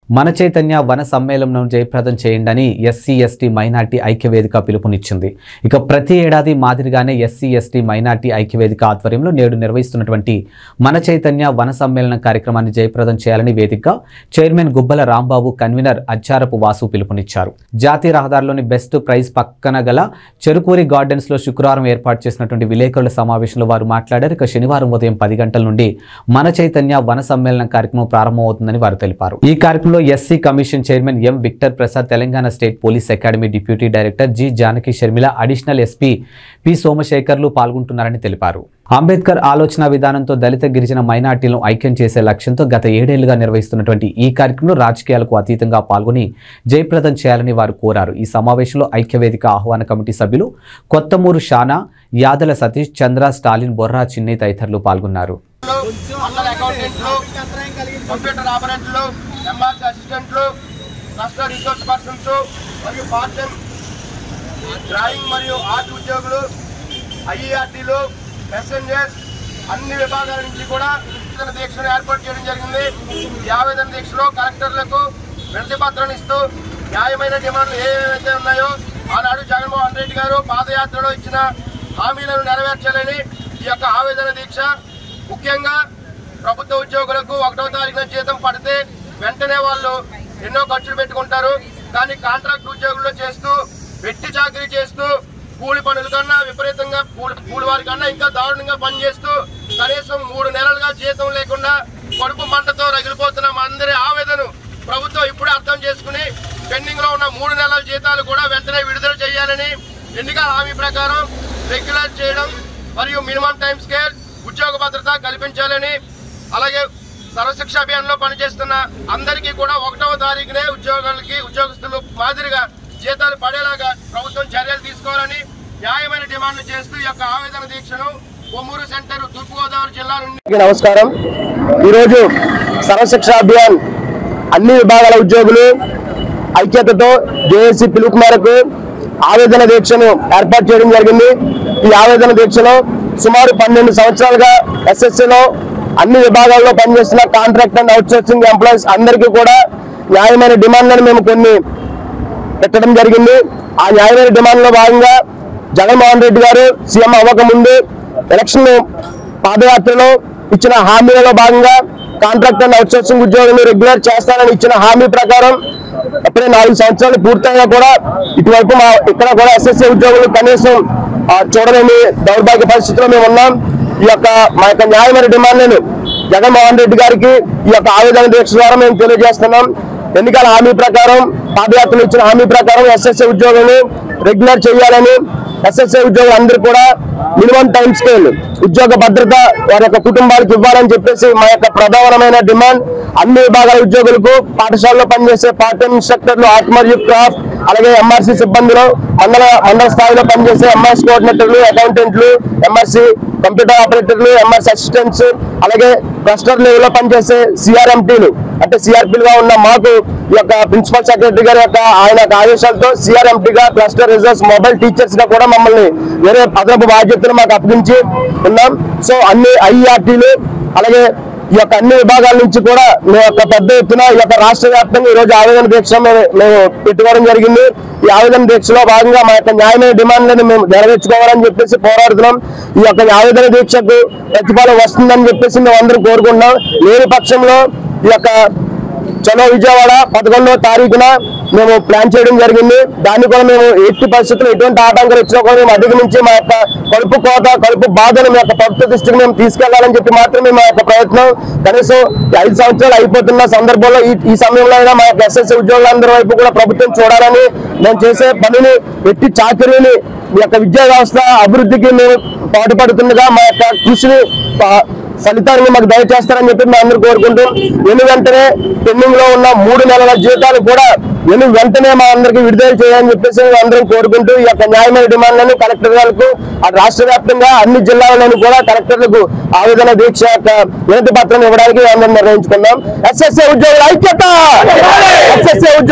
మన చైతన్య వన సమ్మేళనం జయప్రదం చేయండి ఎస్సీ ఎస్టీ మైనార్టీ ఐక్యవేదిక పిలుపునిచ్చింది ఇక ప్రతి ఏడాది మాదిరిగానే ఎస్సీ ఎస్టీ మైనార్టీ ఐక్యవేదిక ఆధ్వర్యంలో నేడు నిర్వహిస్తున్నటువంటి మన చైతన్య వన సమ్మేళనం కార్యక్రమాన్ని జయప్రదం చేయాలని వేదికగా చైర్మన్ గుబ్బల రాంబాబు కన్వీనర్ అచ్చారపు వాసు పిలుపునిచ్చారు జాతీయ రహదారిలోని బెస్ట్ ప్రైజ్ పక్కన గల చెరుకూరి గార్డెన్స్ లో శుక్రవారం ఏర్పాటు చేసినటువంటి విలేకరుల సమావేశంలో వారు మాట్లాడారు ఇక శనివారం ఉదయం పది గంటల నుండి మన చైతన్య వన సమ్మేళనం కార్యక్రమం ప్రారంభమవుతుందని వారు తెలిపారు ఈ కార్యక్రమంలో SC commission chairman M Victor Prasad Telangana state police academy deputy director G Janaki Sharmila additional SP P సోమశేఖర్లు పాల్గొంటున్నారని తెలిపారు అంబేద్కర్ ఆలోచన విధానంతో దళిత గిరిజన మైనార్టీలను ఐక్యం చేసే లక్ష్యంతో గత ఏడేళ్లుగా నిర్వహిస్తున్నటువంటి ఈ కార్యక్రమంలో రాజకీయాలకు అతీతంగా పాల్గొని జయప్రదం చేయాలని వారు కోరారు ఈ సమావేశంలో ఐక్యవేదిక ఆహ్వాన కమిటీ సభ్యులు కొత్తమూరు షానా యాదల సతీష్ చంద్ర స్టాలిన్ బొర్రా చిన్ని తదితరులు పాల్గొన్నారు మండల అకౌంటెంట్లు కంప్యూటర్ ఆపరేటర్లు ఎంఆర్సీ అసిస్టెంట్లు కస్టమర్ రిసోర్స్ పర్సన్స్ మరియు పార్ట్ టైం డ్రాయింగ్ మరియు ఆర్ట్ ఉద్యోగులు ఐఈఆర్టీలు మెసెంజర్స్ అన్ని విభాగాల నుంచి కూడా ఆవేదన దీక్షను ఏర్పాటు చేయడం జరిగింది ఈ ఆవేదన దీక్షలో కలెక్టర్లకు వినతి పత్రాన్ని ఇస్తూ న్యాయమైన డిమాండ్లు ఏవైతే ఉన్నాయో ఆనాడు జగన్మోహన్ రెడ్డి గారు పాదయాత్రలో ఇచ్చిన హామీలను నెరవేర్చాలని ఈ యొక్క ఆవేదన దీక్ష ముఖ్యంగా ప్రభుత్వ ఉద్యోగులకు ఒకటో తారీఖున జీతం పడితే వెంటనే వాళ్ళు ఎన్నో ఖర్చులు పెట్టుకుంటారు కానీ కాంట్రాక్ట్ ఉద్యోగుల్లో చేస్తూ వెట్టి చాకరీ చేస్తూ కూలి పనుల కన్నా విపరీతంగా కూలి కూలి వారి కన్నా ఇంకా దారుణంగా పనిచేస్తూ కనీసం మూడు నెలలుగా జీతం లేకుండా కడుపు మంటతో రగిలిపోతున్న మా అందరి ఆవేదన ప్రభుత్వం ఇప్పుడే అర్థం చేసుకుని పెండింగ్ లో ఉన్న మూడు నెలల జీతాలు కూడా వెంటనే విడుదల చేయాలని ఎన్నికల హామీ ప్రకారం రెగ్యులర్ చేయడం మరియు మినిమం టైం స్కేల్ ఉద్యోగ భద్రత కల్పించాలని అలాగే సర్వశిక్ష అభియాన్ లో పనిచేస్తున్న అందరికీ కూడా ఒకటవ తారీఖునే ఉద్యోగాలకి ఉద్యోగస్తులు మాదిరిగా జీతాలు పడేలాగా ప్రభుత్వం చర్యలు తీసుకోవాలని న్యాయమైన డిమాండ్లు చేస్తూ ఈ యొక్క ఆవేదన దీక్షను కొమ్మూరు సెంటర్ తూర్పుగోదావరి జిల్లా నుండి నమస్కారం ఈరోజు సర్వశిక్ష అభియాన్ అన్ని విభాగాల ఉద్యోగులు ఐక్యతతో జేఏసీ పిలుపు మేరకు ఆవేదన దీక్షను ఏర్పాటు చేయడం జరిగింది ఈ ఆవేదన దీక్షలో సుమారు పన్నెండు సంవత్సరాలుగా ఎస్ఎస్సీలో అన్ని విభాగాల్లో పనిచేస్తున్న కాంట్రాక్ట్ అండ్ అవుట్సోర్సింగ్ ఎంప్లాయీస్ అందరికీ కూడా న్యాయమైన డిమాండ్లను మేము కొన్ని పెట్టడం జరిగింది ఆ న్యాయమైన డిమాండ్లో భాగంగా జగన్మోహన్ రెడ్డి గారు సీఎం అవ్వకముందు ఎలక్షన్ పాదయాత్రలో ఇచ్చిన హామీలలో భాగంగా కాంట్రాక్ట్ అండ్ అవుట్సోర్సింగ్ ఉద్యోగులు రెగ్యులర్ చేస్తారని ఇచ్చిన హామీ ప్రకారం అప్పుడే నాలుగు సంవత్సరాలు పూర్తయినా కూడా ఇటువైపు మా ఇక్కడ కూడా ఎస్ఎస్సీ ఉద్యోగులు కనీసం ఆ, చూడలేని దౌర్భాగ్య పరిస్థితిలో మేము ఉన్నాం ఈ యొక్క మా యొక్క న్యాయమైన డిమాండ్లను జగన్మోహన్ రెడ్డి గారికి ఈ యొక్క ఆవేదన దీక్ష ద్వారా మేము తెలియజేస్తున్నాం ఎన్నికల హామీ ప్రకారం పాదయాత్రలు ఇచ్చిన హామీ ప్రకారం ఎస్ఎస్ఏ ఉద్యోగులను రెగ్యులర్ చేయాలని ఎస్ఎస్ఏ ఉద్యోగులు అందరూ కూడా మినిమం టైం స్కేల్ ఉద్యోగ భద్రత వారి యొక్క కుటుంబాలకు ఇవ్వాలని చెప్పేసి మా యొక్క ప్రధానమైన డిమాండ్ అన్ని విభాగాల ఉద్యోగులకు పాఠశాలలో పనిచేసే పార్ట్ టైం ఇన్స్ట్రక్టర్లు ఆర్ట్ మరియు క్రాఫ్ట్ అలాగే ఎంఆర్సీ సిబ్బందిలో మండల మండల స్థాయిలో పనిచేసే ఎంఎస్ కోఆర్డినేటర్లు అకౌంటెంట్లు ఎంఎస్సి కంప్యూటర్ ఆపరేటర్లు ఎంఎస్ అసిస్టెంట్స్ అలాగే క్లస్టర్ లెవెల్ లో పనిచేసే సిఆర్ఎంటీలు అంటే సిఆర్పీలు గా ఉన్న మాకు ఈ యొక్క ప్రిన్సిపల్ సెక్రటరీ గారి యొక్క ఆయన యొక్క ఆదేశాలతో సిఆర్ఎంటీ గా క్లస్టర్ రిజర్వ్స్ మొబైల్ టీచర్స్ గా కూడా మమ్మల్ని వేరే అదనపు బాధ్యతలు మాకు అప్పగించి ఉన్నాం సో అన్ని ఐఆర్టీలు అలాగే ఈ యొక్క అన్ని విభాగాల నుంచి కూడా మేము యొక్క పెద్ద ఎత్తున ఈ యొక్క రాష్ట్ర వ్యాప్తంగా ఈ రోజు ఆవేదన దీక్ష మేము మేము పెట్టుకోవడం జరిగింది ఈ ఆవేదన దీక్షలో భాగంగా మా యొక్క న్యాయమైన డిమాండ్లను మేము నెరవేర్చుకోవాలని చెప్పేసి పోరాడుతున్నాం ఈ యొక్క ఆవేదన దీక్షకు ప్రతిఫలం వస్తుందని చెప్పేసి మేము అందరూ కోరుకుంటున్నాం లేని పక్షంలో ఈ యొక్క చలో విజయవాడ పదకొండవ తారీఖున మేము ప్లాన్ చేయడం జరిగింది దాన్ని కూడా మేము ఎట్టి పరిస్థితుల్లో ఎటువంటి ఆటంకాలు వచ్చినా కూడా మేము అధిగమించి మా యొక్క కలుపు కోత కలుపు బాధను మా యొక్క ప్రభుత్వ దృష్టికి మేము తీసుకెళ్లాలని చెప్పి మాత్రమే మా యొక్క ప్రయత్నం కనీసం ఈ ఐదు సంవత్సరాలు అయిపోతున్న సందర్భంలో ఈ ఈ సమయంలో అయినా మా యొక్క ఎస్ఎస్సీ ఉద్యోగులందరి వైపు కూడా ప్రభుత్వం చూడాలని మేము చేసే పనిని ఎట్టి చాకరీని మీ యొక్క విద్యా వ్యవస్థ అభివృద్ధికి మేము పాటుపడుతుండగా మా యొక్క కృషిని పా- ఫలితాన్ని మాకు దయచేస్తారని చెప్పి మేము అందరూ కోరుకుంటూ ఎన్ని వెంటనే పెండింగ్ లో ఉన్న మూడు నెలల జీతాలు కూడా ఎన్ని వెంటనే మా అందరికి విడుదల చేయాలని చెప్పేసి మేము అందరం కోరుకుంటూ ఈ యొక్క న్యాయమైన డిమాండ్లను కలెక్టర్లకు ఆ రాష్ట్ర వ్యాప్తంగా అన్ని జిల్లాల్లోనూ కూడా కలెక్టర్లకు ఆవేదన దీక్ష యొక్క వినతి పత్రం ఇవ్వడానికి మేము అందరం నిర్ణయించుకున్నాం ఎస్ఎస్ఏ ఉద్యోగుల ఐక్యత ఎస్ఎస్ఏ